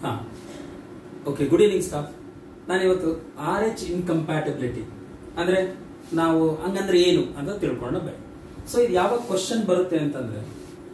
ಹಾ okay good evening staff ನಾನಿವತ್ತು R H incompatibility ಅಂದ್ರೆ ನಾವು ಹಂಗಂದ್ರೆ ಏನು ಅಂತ ತಿಳ್ಕೊಂಡು ಬೇಡ ಸೊ ಇದು ಯಾವಾಗ ಕ್ವಶನ್ ಬರುತ್ತೆ ಅಂತಂದ್ರೆ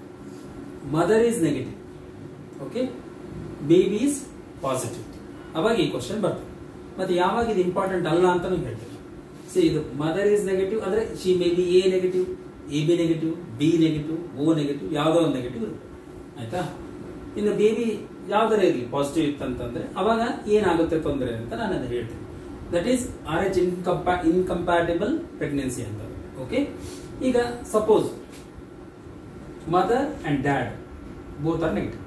mother is negative okay baby is positive ಅವಾಗ ಈ ಕ್ವಶನ್ ಬರ್ತದೆ ಮತ್ತೆ ಯಾವಾಗ ಇದು ಇಂಪಾರ್ಟೆಂಟ್ ಅಲ್ಲ ಅಂತಾನು ಹೇಳ್ತೀನಿ ಸಿ ಇದು ಮದರ್ ಈಸ್ ನೆಗೆಟಿವ್ ಅಂದ್ರೆ she may be A negative A B negative B negative O negative ಯಾವುದೋ ಒಂದು ನೆಗೆಟಿವ್ ಇರುತ್ತೆ ಆಯ್ತಾ ಇನ್ನು ಬೇಬಿ ಯಾವ್ದಾರ ಇರಲಿ ಪಾಸಿಟಿವ್ ಇತ್ತಂತಂದ್ರೆ ಅವಾಗ ಏನಾಗುತ್ತೆ ತೊಂದರೆ ಅಂತ ನಾನು ಅದನ್ನ ಹೇಳ್ತೀನಿ ದಟ್ ಈಸ್ ಆರ್ ಎಚ್ ಇನ್ಕಂಪಾ ಇನ್ಕಂಪ್ಯಾಟಿಬಲ್ ಪ್ರೆಗ್ನೆನ್ಸಿ ಅಂತ ಓಕೆ ಈಗ suppose mother and dad both are negative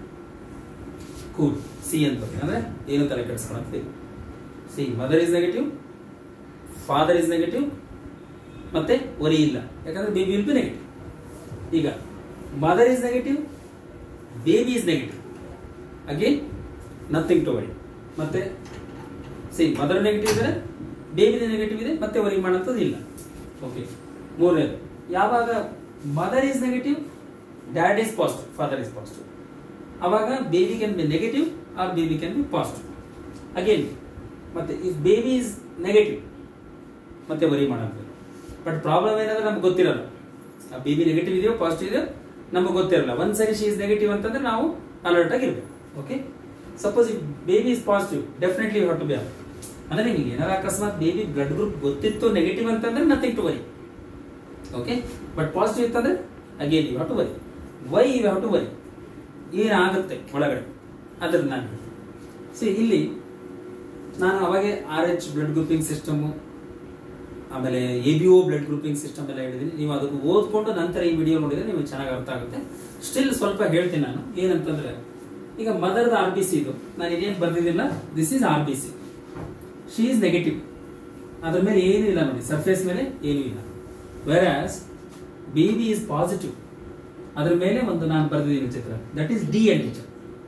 cool see ಅಂತ ಬರ್ತದೆ. ಅಂದ್ರೆ ಏನು ತಲೆ ಕೆಡಿಸ್ಕೊಳಕ್ಕೆ see mother is negative father is negative ಮತ್ತೆ ವರಿ ಇಲ್ಲ ಯಾಕಂದ್ರೆ ಬೇಬಿ ವಿಲ್ ಬಿ ನೆಗೆಟಿವ್ ಈಗ mother is negative baby is negative again nothing to worry ಮತ್ತೆ ಸಿ ಮದರ್ ನೆಗೆಟಿವ್ ಇದ್ರೆ ಬೇಬಿ ನೆಗೆಟಿವ್ ಇದೆ ಮತ್ತೆ ವರಿ ಮಾಡೋಂಥದ್ದು ಇಲ್ಲ ಓಕೆ ಮೂರನೇದು ಯಾವಾಗ mother is negative dad is positive father is positive ಅವಾಗ baby can be negative or baby can be positive again ಮತ್ತೆ ಇಫ್ ಬೇಬಿ ಇಸ್ ನೆಗೆಟಿವ್ ಮತ್ತೆ ವರಿ ಮಾಡೋದು ಬಟ್ ಪ್ರಾಬ್ಲಮ್ ಏನಂದ್ರೆ ನಮ್ಗೆ ಗೊತ್ತಿರಲ್ಲ ಆ ಬೇಬಿ ನೆಗೆಟಿವ್ ಇದೆಯೋ ಪಾಸಿಟಿವ್ ಇದೆಯೋ ನಮಗೆ ಗೊತ್ತಿರಲ್ಲ ಒಂದ್ ಸರಿ ಶಿ ಇಸ್ ನೆಗೆಟಿವ್ ಅಂತಂದ್ರೆ ನಾವು ಅಲರ್ಟ್ ಆಗಿರ್ಬೇಕು okay suppose if baby is positive definitely had to be ಅಂದ್ರೆ ನಿಮಗೆ ಏನಾರ ಅಕಸ್ಮಾತ್ ಬೇಬಿ ಬ್ಲಡ್ ಗ್ರೂಪ್ ಗೊತ್ತಿತ್ತು ನೆಗೆಟಿವ್ ಅಂತಂದ್ರೆ nothing to worry okay but positive ಇತ್ತಂದ್ರೆ again you have to worry why you have to worry ಏನಾಗುತ್ತೆ ಒಳಗಡೆ ಅದ್ರ ನಾನು ಸಿ ಇಲ್ಲಿ ನಾನು ಅವಾಗೆ R H blood grouping system ಆಮೇಲೆ A B O blood grouping system ಎಲ್ಲ ಹೇಳಿದ್ದೀನಿ ನೀವು ಅದಕ್ಕೆ ಓದ್ಕೊಂಡು ನಂತರ ಈ ವಿಡಿಯೋ ನೋಡಿದ್ರೆ ನಿಮಗೆ ಚೆನ್ನಾಗಿ ಅರ್ಥ ಆಗುತ್ತೆ ಸ್ಟಿಲ್ ಸ್ವಲ್ಪ ಹೇಳ್ತೀನಿ ನಾನು ಏನಂತಂದ್ರೆ ಈಗ ಮದರ್ದ ಆರ್ ಬಿ ಸಿ ಇದು ನಾನು ಇದೇನು ಬರ್ದಿದ್ದಿಲ್ಲ this is R B C she is negative ಅದ್ರ ಮೇಲೆ ಏನೂ ಇಲ್ಲ ನೋಡಿ ಸರ್ಫೇಸ್ ಮೇಲೆ ಏನೂ ಇಲ್ಲ ವೆರಾಸ್ ಬೇಬಿ ಈಸ್ ಪಾಸಿಟಿವ್ ಅದ್ರ ಮೇಲೆ ಒಂದು ನಾನು ಬರೆದಿದ್ದೀನಿ ಚಿತ್ರ ದಟ್ ಈಸ್ ಡಿ ಆಂಟಿಜನ್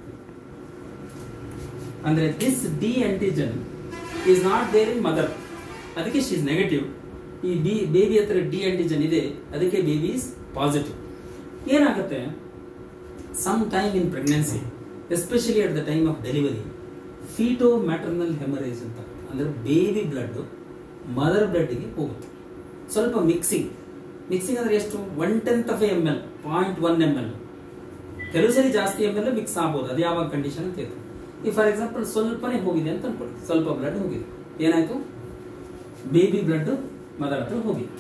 ಅಂದ್ರೆ this D antigen is not there in mother ಅದಕ್ಕೆ ಶಿ ಇಸ್ ನೆಗೆಟಿವ್ ಈ ಬಿ ಬೇಬಿ ಹತ್ರ ಡಿ ಆಂಟಿಜನ್ ಇದೆ ಅದಕ್ಕೆ ಬೇಬಿ ಇಸ್ ಪಾಸಿಟಿವ್ ಏನಾಗುತ್ತೆ some time in pregnancy especially at the time of delivery feto maternal haemorrhage ಅಂತ ಅಂದ್ರೆ ಬೇಬಿ ಬ್ಲಡ್ ಮದರ್ ಬ್ಲಡ್ಗೆ ಹೋಗುತ್ತೆ ಸ್ವಲ್ಪ ಮಿಕ್ಸಿಂಗ್ ಮಿಕ್ಸಿಂಗ್ ಅಂದ್ರೆ ಎಷ್ಟು one tenth of M L point one M L ಕೆಲವು ಸರಿ ಜಾಸ್ತಿ ಎಮ್ ಎಲ್ ಮಿಕ್ಸ್ ಆಗ್ಬೋದು ಅದು ಯಾವಾಗ ಕಂಡೀಷನ್ ಅಂತ ಇರುತ್ತೆ ಈ ಫಾರ್ ಎಕ್ಸಾಂಪಲ್ ಸ್ವಲ್ಪನೇ ಹೋಗಿದೆ ಅಂತ ಅನ್ಕೊಳ್ಳಿ ಸ್ವಲ್ಪ ಬ್ಲಡ್ ಹೋಗಿದೆ ಏನಾಯ್ತು ಬೇಬಿ ಬ್ಲಡ್ ಮದರ್ ಹತ್ರ ಹೋಗಿದೆ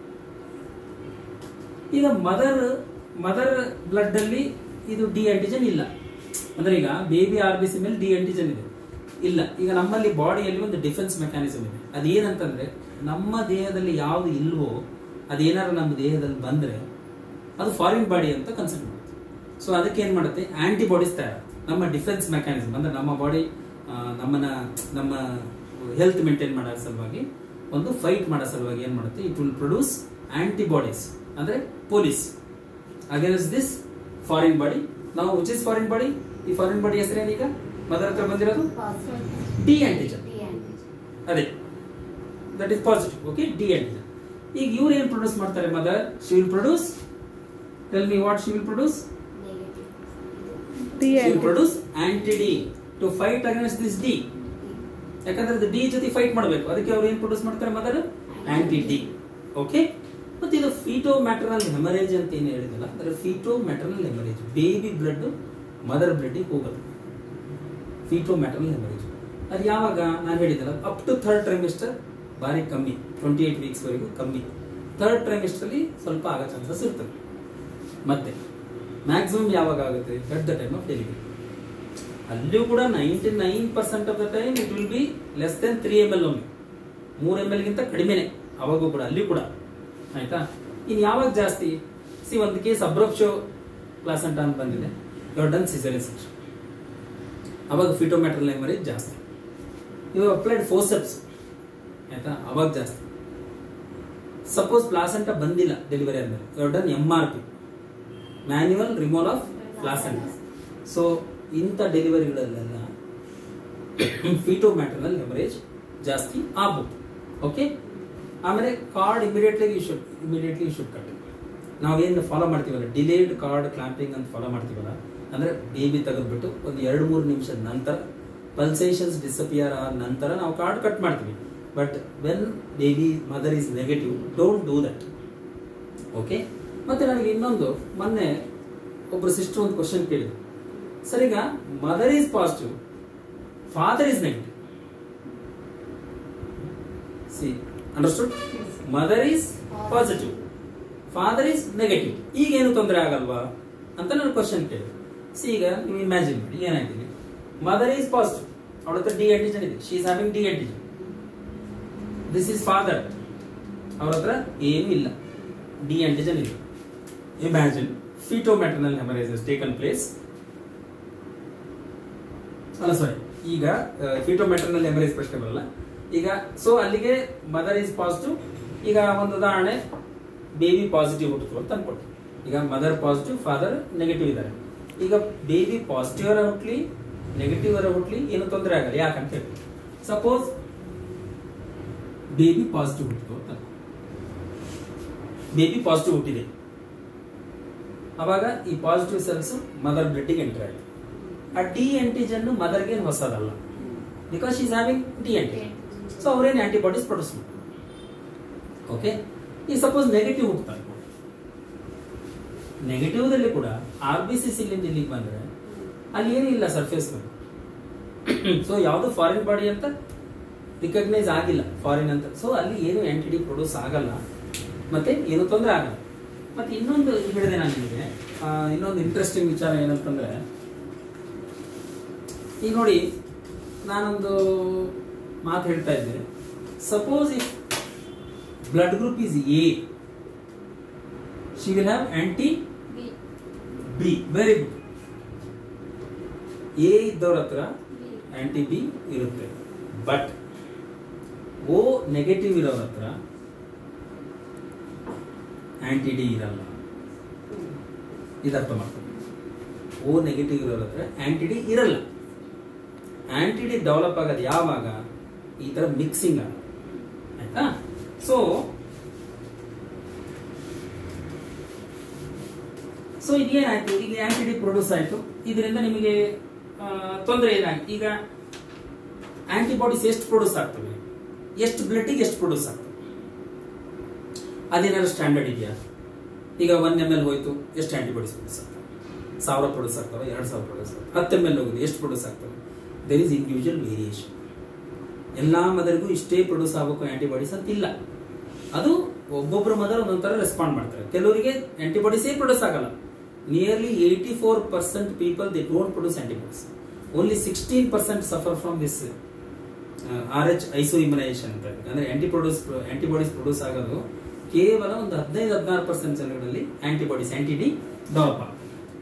ಈಗ ಮದರ್ ಮದರ್ ಬ್ಲಡ್ ಅಲ್ಲಿ ಇದು ಡಿ ಆಂಟಿಜನ್ ಇಲ್ಲ ಅಂದ್ರೆ ಈಗ ಬೇಬಿ ಆರ್ ಬಿ ಸಿ ಮೇಲೆ ಡಿ ಆಂಟಿಜನ್ ಇದೆ ಇಲ್ಲ ಈಗ ನಮ್ಮಲ್ಲಿ ಬಾಡಿಯಲ್ಲಿ ಒಂದು ಡಿಫೆನ್ಸ್ ಮೆಕ್ಯಾನಿಸಮ್ ಇದೆ ಅದೇನಂತಂದ್ರೆ ನಮ್ಮ ದೇಹದಲ್ಲಿ ಯಾವ್ದು ಇಲ್ವೋ ಅದೇನಾದ್ರು ನಮ್ಮ ದೇಹದಲ್ಲಿ ಬಂದ್ರೆ ಅದು ಫಾರಿನ್ ಬಾಡಿ ಅಂತ ಕನ್ಸಿಡರ್ ಮಾಡುತ್ತೆ ಸೊ ಅದಕ್ಕೆ ಏನ್ ಮಾಡುತ್ತೆ ಆಂಟಿಬಾಡೀಸ್ ತಯಾರ ನಮ್ಮ ಡಿಫೆನ್ಸ್ ಮೆಕ್ಯಾನಿಸಮ್ ಅಂದ್ರೆ ನಮ್ಮ ಬಾಡಿ ನಮ್ಮನ್ನ ನಮ್ಮ ಹೆಲ್ತ್ ಮೇಂಟೈನ್ ಮಾಡೋ ಸಲುವಾಗಿ ಒಂದು ಫೈಟ್ ಮಾಡೋ ಸಲುವಾಗಿ ಏನ್ ಮಾಡುತ್ತೆ ಇಟ್ ವಿಲ್ ಪ್ರೊಡ್ಯೂಸ್ ಆಂಟಿಬಾಡೀಸ್ ಅಂದ್ರೆ police against this foreign body ನಾವು ವಿಚ್ ಇಸ್ ಫಾರಿನ್ ಬಾಡಿ ಈ ಫಾರಿನ್ ಬಾಡಿ ಹೆಸರೇನೀಗ ಮದರ್ ಹತ್ರ ಬಂದಿರೋದು ಡಿ ಆಂಟಿಜನ್ ಅದೇ that is positive okay D antigen ಈಗ ಇವ್ರು ಏನ್ ಪ್ರೊಡ್ಯೂಸ್ ಮಾಡ್ತಾರೆ mother she will produce tell me what she will produce D she will produce anti D to fight against this D ಯಾಕಂದ್ರೆ D ಜೊತೆ fight ಮಾಡಬೇಕು ಅದಕ್ಕೆ ಅವ್ರು ಏನ್ ಪ್ರೊಡ್ಯೂಸ್ ಮಾಡ್ತಾರೆ ಮದರ್ ಆಂಟಿ ಡಿ ಓಕೆ ಮತ್ತೆ ಇದು ಫೀಟೋ ಮ್ಯಾಟರ್ನಲ್ ಹೆಮರೇಜ್ ಅಂತ ಏನು ಹೇಳಿದಲ್ಲ ಅಂದ್ರೆ feto maternal haemorrhage baby blood mother blood ಹೋಗೋದು ಫೀಟೋ ಮ್ಯಾಟರ್ನಲ್ ಹೆಮರೇಜ್ ಅದು ಯಾವಾಗ ನಾನು ಹೇಳಿದಲ್ಲ ಅಪ್ ಟು ಥರ್ಡ್ ಟ್ರೈಮಿಸ್ಟರ್ ಭಾರಿ ಕಮ್ಮಿ ಟ್ವೆಂಟಿ ಏಟ್ ವೀಕ್ಸ್ ವರೆಗೂ ಕಮ್ಮಿ ಥರ್ಡ್ ಟ್ರೈಮಿಸ್ಟರ್ ಅಲ್ಲಿ ಸ್ವಲ್ಪ ಆಗೋ ಚಾನ್ಸಸ್ ಇರ್ತದೆ ಮತ್ತೆ ಮ್ಯಾಕ್ಸಿಮಮ್ ಯಾವಾಗ ಆಗುತ್ತೆ at the time of delivery ಅಲ್ಲಿಯೂ ಕೂಡ ninety nine percent of the time it will be less than three M L ಒಮ್ಮೆ ಮೂರ್ ಎಮ್ ಎಲ್ಗಿಂತ ಕಡಿಮೆನೆ ಅವಾಗೂ ಕೂಡ ಅಲ್ಲಿ ಕೂಡ ಆಯ್ತಾ ಇನ್ ಯಾವಾಗ ಜಾಸ್ತಿ ಸಿ ಒಂದು ಕೇಸ್ ಅಬ್ರಪ್ಶೋ ಪ್ಲಾಸೆಂಟ ಅಂತ ಬಂದಿದೆ ಇವಾಗ ಡನ್ ಸಿಸರಿ ಸೆಕ್ಷನ್ ಅವಾಗ ಫಿಟೋಮೆಟ್ರಲ್ ಎಮರೇಜ್ ಜಾಸ್ತಿ ಇವಾಗ ಅಪ್ಲೈಡ್ ಫೋಸೆಪ್ಸ್ ಆಯ್ತಾ ಅವಾಗ ಜಾಸ್ತಿ ಸಪೋಸ್ ಪ್ಲಾಸೆಂಟ ಬಂದಿಲ್ಲ ಡೆಲಿವರಿ ಆದ್ಮೇಲೆ ಇವಾಗ done M R P manual removal of placenta so ಇಂಥ ಡೆಲಿವರಿಗಳಲ್ಲೆಲ್ಲ ಫೀಟೋ ಮ್ಯಾಟರ್ನಲ್ ಹೆಮರೇಜ್ ಜಾಸ್ತಿ ಆಗ್ಬೋದು ಓಕೆ ಆಮೇಲೆ cord immediately you should immediately you should cut ನಾವೇನು ಫಾಲೋ ಮಾಡ್ತೀವಲ್ಲ ಡಿಲೇಡ್ ಕಾರ್ಡ್ ಕ್ಲಾಂಪಿಂಗ್ ಅಂತ ಫಾಲೋ ಮಾಡ್ತೀವಲ್ಲ ಅಂದ್ರೆ ಬೇಬಿ ತೆಗೆದ್ಬಿಟ್ಟು ಒಂದು ಎರಡು ಮೂರು ನಿಮಿಷದ ನಂತರ ಪಲ್ಸೇಷನ್ಸ್ ಡಿಸಪಿಯರ್ ಆದ ನಂತರ ನಾವು ಕಾರ್ಡ್ ಕಟ್ ಮಾಡ್ತೀವಿ but when baby mother is negative don't do that okay ಮತ್ತೆ ನನಗೆ ಇನ್ನೊಂದು ಮೊನ್ನೆ ಒಬ್ರು ಸಿಸ್ಟರ್ ಒಂದು ಕ್ವಶನ್ ಕೇಳಿದ್ರು ಸರ್ ಈಗ mother is positive father is negative see understood mother is positive father is negative ಈಗ ಏನು ತೊಂದರೆ ಆಗಲ್ವಾ ಅಂತ ನಾನು ಕ್ವಶನ್ ಕೇಳಿದೆ ಸಿ ಈಗ ನೀವು ಇಮ್ಯಾಜಿನ್ ಮಾಡಿ ಏನಾಯ್ತಿದೆ ಮದರ್ ಈಸ್ ಪಾಸಿಟಿವ್ ಅವಳ ಹತ್ರ ಡಿ ಆಂಟಿಜನ್ ಇದೆ she is having D antigen this is father ಅವ್ರ ಹತ್ರ ಏನೂ ಇಲ್ಲ ಡಿ ಆಂಟಿಜನ್ ಇದೆ imagine feto maternal haemorrhages taken place ಅಲ್ಲ ಸಾರಿ ಈಗ ಫಿಟೋಮೆಟರ್ನಲ್ ಹೆಮರೇಜ್ ಪ್ರಶ್ನೆ ಬರಲ್ಲ ಈಗ ಸೊ ಅಲ್ಲಿಗೆ ಮದರ್ ಈಸ್ ಪಾಸಿಟಿವ್ ಈಗ ಒಂದು ಉದಾಹರಣೆ ಬೇಬಿ ಪಾಸಿಟಿವ್ ಹುಟ್ಟಿತು ಅಂತ ಅನ್ಕೊಳ್ಳಿ ಈಗ ಮದರ್ ಪಾಸಿಟಿವ್ ಫಾದರ್ ನೆಗೆಟಿವ್ ಇದ್ದಾರೆ ಈಗ ಬೇಬಿ ಪಾಸಿಟಿವ್ ಅವರ ಹುಟ್ಲಿ ನೆಗೆಟಿವ್ ಅವರ ಹುಟ್ಲಿ ಏನು ತೊಂದರೆ ಆಗಲ್ಲ ಯಾಕಂತ ಹೇಳಿ ಸಪೋಸ್ ಬೇಬಿ ಪಾಸಿಟಿವ್ ಹುಟ್ಟಿತು ಅಂತ ಬೇಬಿ ಪಾಸಿಟಿವ್ ಹುಟ್ಟಿದೆ ಅವಾಗ ಈ ಪಾಸಿಟಿವ್ ಸೆಲ್ಸ್ ಮದರ್ ಬ್ಲಡ್ಗೆ ಎಂಟರ್ ಆಯಿತು ಆ ಡಿ ಆಂಟಿಜನ್ ಮದರ್ಗೆ ಹೊಸದಲ್ಲ because is having D antigen so ಅವ್ರೇನು ಆಂಟಿಬಾಡೀಸ್ ಪ್ರೊಡ್ಯೂಸ್ ಮಾಡ್ತಾರೆ ಓಕೆ ಈ ಸಪೋಸ್ ನೆಗೆಟಿವ್ ಹುಡ್ತಾರೆ ನೆಗೆಟಿವ್ದಲ್ಲಿ ಕೂಡ ಆರ್ ಬಿ ಸಿ ಸಿಲಿಂದ ಇಲ್ಲಿಗೆ ಬಂದ್ರೆ ಅಲ್ಲಿ ಏನಿಲ್ಲ ಸರ್ಫೇಸ್ ಮೇಲೆ ಸೊ ಯಾವುದು ಫಾರಿನ್ ಬಾಡಿ ಅಂತ ರಿಕಗ್ನೈಸ್ ಆಗಿಲ್ಲ ಫಾರಿನ್ ಅಂತ ಸೊ ಅಲ್ಲಿ ಏನು ಆಂಟಿಡಿ ಪ್ರೊಡ್ಯೂಸ್ ಆಗಲ್ಲ ಮತ್ತೆ ಏನು ತೊಂದರೆ ಆಗಲ್ಲ ಮತ್ತೆ ಇನ್ನೊಂದು ಹೇಳಿದೆ ನಾನು ನಿಮಗೆ ಆ, ಇನ್ನೊಂದು ಇಂಟ್ರೆಸ್ಟಿಂಗ್ ವಿಚಾರ ಏನಂತಂದ್ರೆ ಈಗ ನೋಡಿ ನಾನೊಂದು ಮಾತು ಹೇಳ್ತಾ ಇದ್ದೆ suppose if blood group is A she will have anti B very good A ಇದ್ದವ್ರ ಹತ್ರ ಆಂಟಿ ಬಿ ಇರುತ್ತೆ ಬಟ್ ಓ ನೆಗೆಟಿವ್ ಇರೋರ ಹತ್ರ ಆಂಟಿ ಡಿ ಇರಲ್ಲ ಇದರ್ಥ ಮಾಡ್ಕೊಂಡು ಓ ನೆಗೆಟಿವ್ ಇರೋರ ಹತ್ರ ಆಂಟಿ ಡಿ ಇರಲ್ಲ ಆಂಟಿ ಡಿ ಡೆವಲಪ್ ಆಗೋದು ಯಾವಾಗ ಈ ತರ ಮಿಕ್ಸಿಂಗ್ ಆಗ ಆಯ್ತಾ ಸೊ ಸೊ ಇದೇನಾಯ್ತು ಈಗ ಆಂಟಿಡಿ ಪ್ರೊಡ್ಯೂಸ್ ಆಯ್ತು ಇದರಿಂದ ನಿಮಗೆ ಆ, ತೊಂದರೆ ಏನಾಯ್ತು ಈಗ ಆಂಟಿಬಾಡೀಸ್ ಎಷ್ಟು ಪ್ರೊಡ್ಯೂಸ್ ಆಗ್ತವೆ ಎಷ್ಟು ಬ್ಲಡ್ಗೆ ಎಷ್ಟು ಪ್ರೊಡ್ಯೂಸ್ ಆಗ್ತವೆ ಅದೇನಾದ್ರು ಸ್ಟ್ಯಾಂಡರ್ಡ್ ಇದೆಯಾ ಈಗ ಒನ್ ಎಮ್ ಎಲ್ ಹೋಯ್ತು ಎಷ್ಟು ಆಂಟಿಬಾಡೀಸ್ ಪ್ರೊಡ್ಯೂಸ್ ಆಗ್ತವೆ ಸಾವಿರ ಪ್ರೊಡ್ಯೂಸ್ ಆಗ್ತವೆ ಎರಡು ಸಾವಿರ ಪ್ರೊಡ್ಯೂಸ್ ಆಗ್ತವೆ ಹತ್ತು ಎಮ್ ಎಲ್ ಹೋಗಿದೆ ಎಷ್ಟು ಪ್ರೊಡ್ಯೂಸ್ ಆಗ್ತವೆ ದೆರ್ ಇಸ್ ಇಂಡಿವಿಜುವಲ್ ವೇರಿಯೇಷನ್ ಎಲ್ಲಾ ಮದರಿಗೂ ಇಷ್ಟೇ ಪ್ರೊಡ್ಯೂಸ್ ಆಗಬೇಕು ಆಂಟಿಬಾಡೀಸ್ ಅಂತ ಇಲ್ಲ ಅದು ಒಬ್ಬೊಬ್ಬರ ಮದರ್ ಒಂದೊಂದ್ ತರ ರೆಸ್ಪಾಂಡ್ ಮಾಡ್ತಾರೆ ಕೆಲವರಿಗೆ ಆಂಟಿಬಾಡೀಸೇ ಪ್ರೊಡ್ಯೂಸ್ ಆಗಲ್ಲ nearly eighty four percent people they don't produce antibodies only sixteen percent suffer from this R H iso immunisation ಅಂತ ಅಂದ್ರೆ ಆಂಟಿ ಪ್ರೊಡ್ಯೂಸ್ ಆಂಟಿಬಾಡೀಸ್ ಪ್ರೊಡ್ಯೂಸ್ ಆಗೋದು ಕೇವಲ ಒಂದು ಹದಿನೈದು ಹದಿನಾರು ಪರ್ಸೆಂಟ್ ಜನಗಳಲ್ಲಿ ಆಂಟಿಬಾಡೀಸ್ ಆಂಟಿ ಡಿ ಡೆವಲಪ್ ಆಗುತ್ತೆ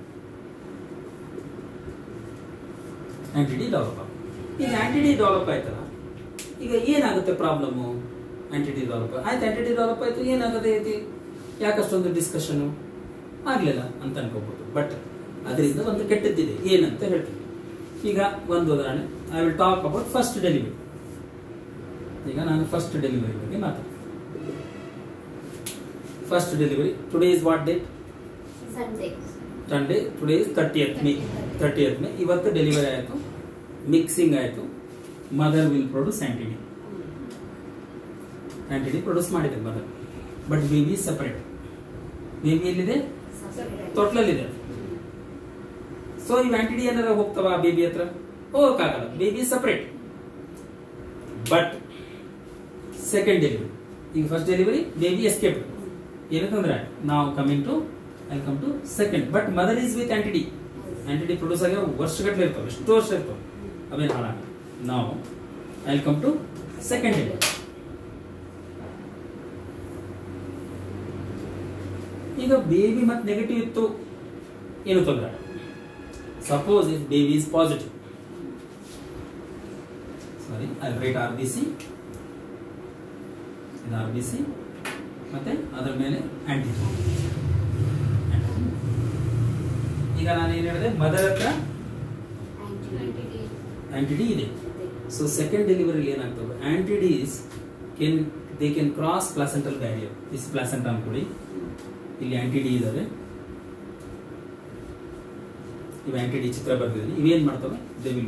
ಆಂಟಿ ಡಿ ಡೆವಲಪ್ ಆಗುತ್ತೆ ಈಗ ಆಂಟಿ ಡಿ ಡೆವಲಪ್ ಆಯ್ತಲ್ಲ ಈಗ ಏನಾಗುತ್ತೆ ಪ್ರಾಬ್ಲಮ್ಮು ಆಂಟಿ ಡಿ ಡೆವಲಪ್ ಆಯ್ತು ಆಂಟಿ ಡಿ ಡೆವಲಪ್ ಆಯ್ತು ಏನಾಗುತ್ತೆ ಐತಿ ಯಾಕಷ್ಟೊಂದು ಡಿಸ್ಕಷನ್ ಆಗ್ಲಿಲ್ಲ ಅಂತ ಅನ್ಕೋಬಹುದು ಬಟ್ ಅದರಿಂದ ಒಂದು ಕೆಟ್ಟದ್ದಿದೆ ಏನಂತ ಹೇಳ್ತೀನಿ ಈಗ ಒಂದು ಉದಾಹರಣೆ I will talk about first delivery ಈಗ ನಾನು ಫಸ್ಟ್ ಡೆಲಿವರಿ ಬಗ್ಗೆ ಮಾತಾಡ್ತೀನಿ first delivery today is what date Sunday Sunday today is thirtieth May thirtieth May ಇವತ್ತು ಡೆಲಿವರಿ ಆಯಿತು ಮಿಕ್ಸಿಂಗ್ ಆಯಿತು mother will produce anti D anti D produce ಮಾಡಿದೆ mother but baby separate baby ಎಲ್ಲಿದೆ ತೊಟ್ಲಲ್ಲಿದೆ ಸೊ ಈ ಆಂಟಿಡಿ ಏನಾರ ಹೋಗ್ತಾವ ಬೇಬಿ ಹತ್ರ ಹೋಗಕ್ಕಾಗಲ್ಲ baby separate but second delivery ಈಗ ಫಸ್ಟ್ ಡೆಲಿವರಿ ಬೇಬಿ ಎಸ್ಕೇಪ್ ಏನು ತೊಂದರೆ ನಾವು coming to I come to second but mother is with anti D anti D produce ಆಗಿರೋ ವರ್ಷಗಟ್ಟಲೆ ಇರ್ತಾವೆ ಎಷ್ಟು ವರ್ಷ ಇರ್ತಾವೆ ಅವೇನು ಹಾಳಾಗ ನಾವು I come to second delivery ಈಗ ಬೇಬಿ ಮತ್ತೆ ನೆಗೆಟಿವ್ ಇತ್ತು ಏನು ತೊಂದರೆ suppose if baby is positive sorry I write R B C ಇದು ಆರ್ ಬಿ ಸಿ ಮತ್ತೆ ಅದರ ಮೇಲೆ ಆಂಟಿಜನ್ ಈಗ ನಾನು ಏನು ಹೇಳಿದೆ ಮದರ್ ಹತ್ರ ಆಂಟಿಡಿ ಇದೆ ಸೊ ಸೆಕೆಂಡ್ ಡೆಲಿವರಿ ಏನಾಗ್ತವೆ anti Ds can they can cross placental barrier this placenta ಅನ್ಕೊಳ್ಳಿ ಇಲ್ಲಿ ಆಂಟಿಡಿ ಇದಾವೆ ಇವು ಆಂಟಿ ಡಿ ಚಿತ್ರ ಬರ್ದಿದ್ದೀನಿ ಇವೇನ್ ಮಾಡ್ತವೆ ದೇ ವಿಲ್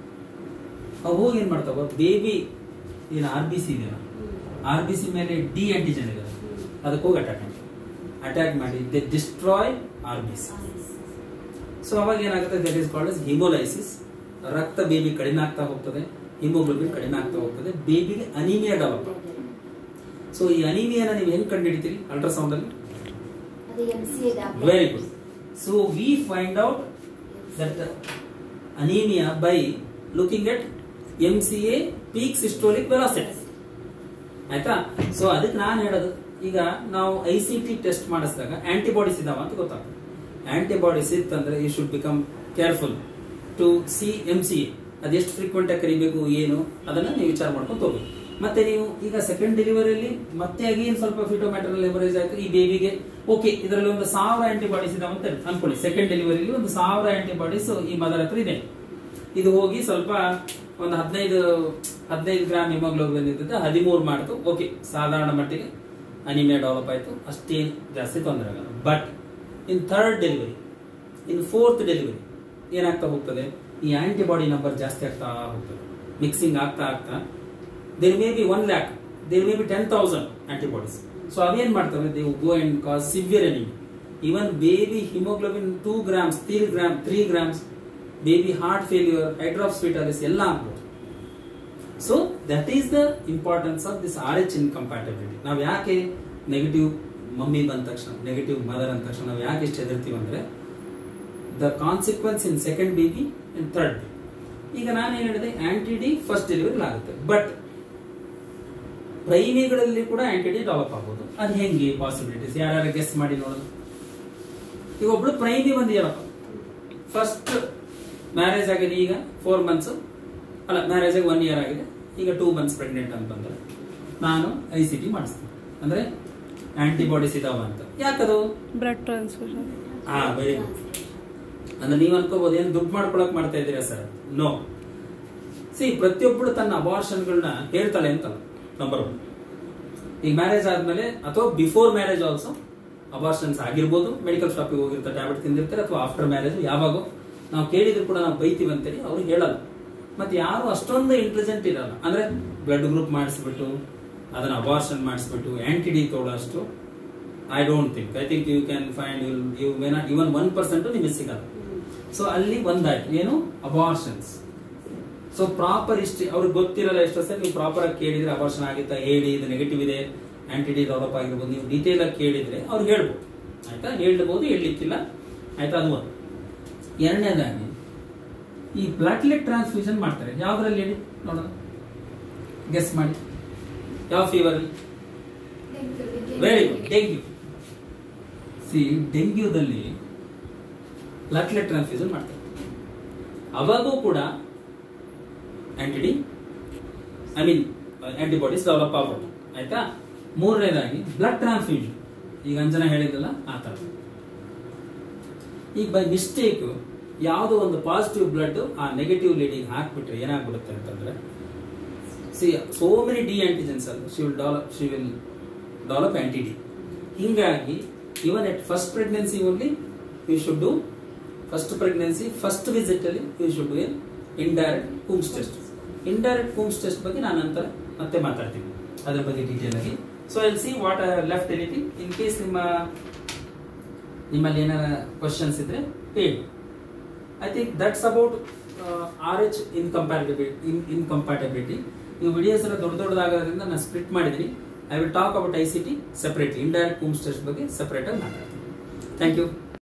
ಅವು ಹೋಗಿ ಏನ್ ಮಾಡ್ತಾವ ಬೇಬಿ ಏನು ಆರ್ ಬಿ ಸಿ ಇದೆಯಲ್ಲ ಆರ್ ಬಿ ಸಿ ಮೇಲೆ ಡಿ ಆಂಟಿಜನ್ ಇದೆ ಅದಕ್ಕೆ ಹೋಗಿ ಅಟ್ಯಾಕ್ ಮಾಡಿ ಅಟ್ಯಾಕ್ ಮಾಡಿ they destroy R B C so ಅವಾಗ ಏನಾಗುತ್ತೆ ದಟ್ ಇಸ್ ಕಾಲ್ಡ್ ಹಿಮೋಲೈಸಿಸ್ ರಕ್ತ ಬೇಬಿ ಕಡಿಮೆ ಆಗ್ತಾ ಹೋಗ್ತದೆ ಹಿಮೋಗ್ಲೋಬಿನ್ ಕಡಿಮೆ ಆಗ್ತಾ ಹೋಗ್ತದೆ ಬೇಬಿಗೆ ಅನಿಮಿಯಾ ಡೆವಲಪ್ ಸೊ ಈ ಅನಿಮಿಯಾನ ನೀವು ಹೆಂಗ್ ಕಂಡುಹಿಡಿತೀರಿ ಅಲ್ಟ್ರಾಸೌಂಡ್ ಅಲ್ಲಿ ಅದು M C very good so we find out that anaemia by looking at M C A peak systolic velocity ಆಯ್ತಾ ಸೊ ಅದಕ್ಕೆ ನಾನು ಹೇಳೋದು ಈಗ ನಾವು ಐ ಸಿ ಟಿ ಟೆಸ್ಟ್ ಮಾಡಿಸಿದಾಗ ಆಂಟಿಬಾಡೀಸ್ ಇದಾವ ಅಂತ ಗೊತ್ತಾಗ್ತದೆ ಆಂಟಿಬಾಡೀಸ್ ಇತ್ತಂದ್ರೆ you should become careful to see M C A ಅದೆಷ್ಟು ಫ್ರೀಕ್ವೆಂಟ್ ಆಗಿ ಕರಿಬೇಕು ಏನು ಅದನ್ನ ನೀವು ವಿಚಾರ ಮಾಡ್ಕೊಂಡು ಹೋಗ್ಬೇಕು ಮತ್ತೆ ನೀವು ಈಗ ಸೆಕೆಂಡ್ ಡೆಲಿವರಿಯಲ್ಲಿ ಮತ್ತೆ ಅಗೇನ್ ಸ್ವಲ್ಪ ಫಿಟೋಮ್ಯಾಟರಲ್ ಎವರೇಜ್ ಆಯ್ತು ಈ ಬೇಬಿಗೆ ಓಕೆ ಇದರಲ್ಲಿ ಒಂದು ಸಾವಿರ ಆಂಟಿಬಾಡೀಸ್ ಇದಾವೆ ಅಂತ ಅನ್ಕೊಳ್ಳಿ ಸೆಕೆಂಡ್ ಡೆಲಿವರಿಲಿ ಒಂದು ಸಾವಿರ ಆಂಟಿಬಾಡೀಸ್ ಈ ಮದರ್ ಹತ್ರ ಇದೆ ಇದು ಹೋಗಿ ಸ್ವಲ್ಪ ಒಂದು ಹದಿನೈದು ಹದಿನೈದು ಗ್ರಾಮ್ ಹಿಮೋಗ್ಲೋಬಿನ್ ಇದ್ದದ್ದು ಹದಿಮೂರು ಮಾಡ್ತು ಓಕೆ ಸಾಧಾರಣ ಮಟ್ಟಿಗೆ ಅನಿಮಿಯಾ ಡೆವಲಪ್ ಆಯ್ತು ಅಷ್ಟೇನು ಜಾಸ್ತಿ ತೊಂದರೆ ಆಗಲ್ಲ but in third delivery in fourth delivery ಏನಾಗ್ತಾ ಹೋಗ್ತದೆ ಈ ಆಂಟಿಬಾಡಿ ನಂಬರ್ ಜಾಸ್ತಿ ಆಗ್ತಾ ಹೋಗ್ತದೆ ಮಿಕ್ಸಿಂಗ್ ಆಗ್ತಾ ಆಗ್ತಾ there may be one lakh there may be ten thousand antibodies so ಅವೇನ್ ಮಾಡ್ತವೆ they go and cause severe anaemia even baby haemoglobin two grams three gram three grams baby heart failure hydrops fetalis ಎಲ್ಲ ಆಗ್ಬೋದು so that is the importance of this R H incompatibility ನಾವು ಯಾಕೆ negative mummy ಬಂದ ತಕ್ಷಣ negative mother ಅಂದ ತಕ್ಷಣ ನಾವು ಯಾಕೆ ಇಷ್ಟು ಹೆದರ್ತೀವಿ ಅಂದ್ರೆ the consequence in second baby and third baby ಈಗ ನಾನೇನು ಹೇಳಿದೆ ಆಂಟಿ ಡಿ ಫಸ್ಟ್ ಡೆಲಿವರಿ ಆಗುತ್ತೆ ಬಟ್ ಪ್ರೈಮಿಗಳಲ್ಲಿ ಕೂಡ ಆಂಟಿ ಡಿ ಡೆವಲಪ್ ಆಗ್ಬೋದು ಅದು ಹೆಂಗೆ ಪಾಸಿಬಿಲಿಟೀಸ್ ಯಾರ್ಯಾರು ಗೆಸ್ ಮಾಡಿ ನೋಡೋದು ಈಗ ಒಬ್ಳು ಪ್ರೈಮಿ ಬಂದಿಯಲ್ಲಪ್ಪ ಫಸ್ಟ್ ಮ್ಯಾರೇಜ್ ಆಗಿದೆ ಈಗ ಫೋರ್ ಮಂತ್ಸ್ ಅಲ್ಲ ಮ್ಯಾರೇಜ್ ಆಗಿ ಒನ್ ಇಯರ್ ಆಗಿದೆ ಈಗ ಟೂ ಮಂತ್ಸ್ ಪ್ರೆಗ್ನೆಂಟ್ ಅಂತ ಬಂದ್ರೆ ನಾನು ಐ ಸಿ ಟಿ ಮಾಡಿಸ್ತೀನಿ ಅಂದ್ರೆ ಆಂಟಿಬಾಡೀಸ್ ಇದಾವ ಅಂತ ಯಾಕದು ಬ್ಲಡ್ ಟ್ರಾನ್ಸ್ಫ್ಯೂಷನ್ ಹಾ ವೆರಿ ಗುಡ್ ಅಂದ್ರೆ ನೀವು ಅನ್ಕೋಬಹುದು ಏನು ದುಡ್ಡು ಮಾಡ್ಕೊಳಕ್ ಮಾಡ್ತಾ ಇದ್ದೀರಾ ಸರ್ ನೋ ಸಿ ಪ್ರತಿಯೊಬ್ಬಳು ತನ್ನ ಅಬಾರ್ಷನ್ಗಳನ್ನ ಹೇಳ್ತಾಳೆ ಅಂತಲ್ಲ ನಂಬರ್ ಒನ್ ಈಗ ಮ್ಯಾರೇಜ್ ಆದ್ಮೇಲೆ ಅಥವಾ ಬಿಫೋರ್ ಮ್ಯಾರೇಜ್ ಆಲ್ಸೋ ಅಬಾರ್ಷನ್ಸ್ ಆಗಿರ್ಬೋದು ಮೆಡಿಕಲ್ ಶಾಪಿಗೆ ಹೋಗಿರ್ತಾರೆ ಟ್ಯಾಬ್ಲೆಟ್ ತಿಂದಿರ್ತಾರೆ ಅಥವಾ ಆಫ್ಟರ್ ಮ್ಯಾರೇಜ್ ಯಾವಾಗೋ ನಾವು ಕೇಳಿದ್ರು ಕೂಡ ನಾವು ಬೈತೀವಿ ಅಂತೇಳಿ ಅವ್ರು ಹೇಳಲ್ಲ ಮತ್ತೆ ಯಾರು ಅಷ್ಟೊಂದು ಇಂಟೆಲಿಜೆಂಟ್ ಇರಲ್ಲ ಅಂದ್ರೆ ಬ್ಲಡ್ ಗ್ರೂಪ್ ಮಾಡಿಸ್ಬಿಟ್ಟು ಅದನ್ನ ಅಬಾರ್ಷನ್ ಮಾಡಿಸ್ಬಿಟ್ಟು ಆಂಟಿ ಡಿ ತೊಗೊಳ್ಳೋಷ್ಟು I don't think I think you can find you you may not even one percent ನಿಮಗೆ ಸಿಗಲ್ಲ ಸೊ ಅಲ್ಲಿ ಒಂದಾಯ್ತು ಏನು ಅಬಾರ್ಷನ್ಸ್ ಸೊ ಪ್ರಾಪರ್ ಇಷ್ಟು ಅವ್ರಿಗೆ ಗೊತ್ತಿರಲ್ಲ ಎಷ್ಟೋ ಸರಿ ನೀವು ಪ್ರಾಪರ್ ಆಗಿ ಕೇಳಿದ್ರೆ ಅಬಾರ್ಷನ್ ಆಗಿತ್ತಾ ಹೇಳಿ ಇದು ನೆಗೆಟಿವ್ ಇದೆ ಆಂಟಿ ಡಿ ಡೆವಲಪ್ ಆಗಿರ್ಬೋದು ನೀವು ಡೀಟೇಲ್ ಆಗಿ ಕೇಳಿದ್ರೆ ಅವ್ರು ಹೇಳ್ಬೋದು ಆಯ್ತಾ ಹೇಳ್ಬೋದು ಹೇಳಲಿಕ್ಕಿಲ್ಲ ಆಯ್ತಾ ಅದು ಒಂದು ಎರಡನೇದಾಗಿ ಈ ಪ್ಲಾಟ್ಲೆಟ್ ಟ್ರಾನ್ಸ್ಫ್ಯೂಷನ್ ಮಾಡ್ತಾರೆ ಯಾವ್ದ್ರಲ್ಲಿ ಹೇಳಿ ನೋಡೋಣ ಗೆಸ್ ಮಾಡಿ ಯಾವ fever very good dengue see ಡೆಂಗ್ಯೂದಲ್ಲಿ ಪ್ಲಾಟ್ಲೆಟ್ ಟ್ರಾನ್ಸ್ಫ್ಯೂಷನ್ ಮಾಡ್ತಾರೆ ಅವಾಗೂ ಕೂಡ anti D I mean antibodies develop ಆಗ್ಬೋದು ಆಯ್ತಾ ಮೂರನೇದಾಗಿ ಬ್ಲಡ್ ಟ್ರಾನ್ಸ್ಫ್ಯೂಷನ್ ಈಗ ಅಂಜನ ಹೇಳಿದ್ರಲ್ಲ ಆ ಥರ ಈಗ ಬೈ ಮಿಸ್ಟೇಕ್ ಯಾವುದೋ ಒಂದು ಪಾಸಿಟಿವ್ ಬ್ಲಡ್ ಆ ನೆಗೆಟಿವ್ ಲೇಡಿಗೆ ಹಾಕ್ಬಿಟ್ರೆ ಏನಾಗ್ಬಿಡುತ್ತೆ ಅಂತಂದ್ರೆ see so many D antigens ಅಲ್ಲ she will develop she will develop anti D ಹಿಂಗಾಗಿ even at first pregnancy only you should do first pregnancy first visit ಅಲ್ಲಿ you should do an indirect Coombs test indirect Coombs test ಬಗ್ಗೆ ನಾನು ನಂತರ ಮತ್ತೆ ಮಾತಾಡ್ತೀನಿ ಅದ್ರ ಬಗ್ಗೆ ಡೀಟೇಲ್ ಆಗಿ ಸೊ ಎಲ್ see what left anything in case ನಿಮ್ಮ ನಿಮ್ಮಲ್ಲಿ ಏನಾರ ಕ್ವಶನ್ಸ್ ಇದ್ರೆ ಹೇಳಿ I think that's about R H incompatibility in incompatibility ಈ ವಿಡಿಯೋಸ್ ಎಲ್ಲ ದೊಡ್ಡ ದೊಡ್ಡದಾಗೋದ್ರಿಂದ ನಾನು ಸ್ಪ್ಲಿಟ್ ಮಾಡಿದ್ದೀನಿ I will talk about I C T separately indirect Coombs test ಬಗ್ಗೆ ಸೆಪರೇಟ್ ಆಗಿ ಮಾತಾಡ್ತೀನಿ ಥ್ಯಾಂಕ್ ಯು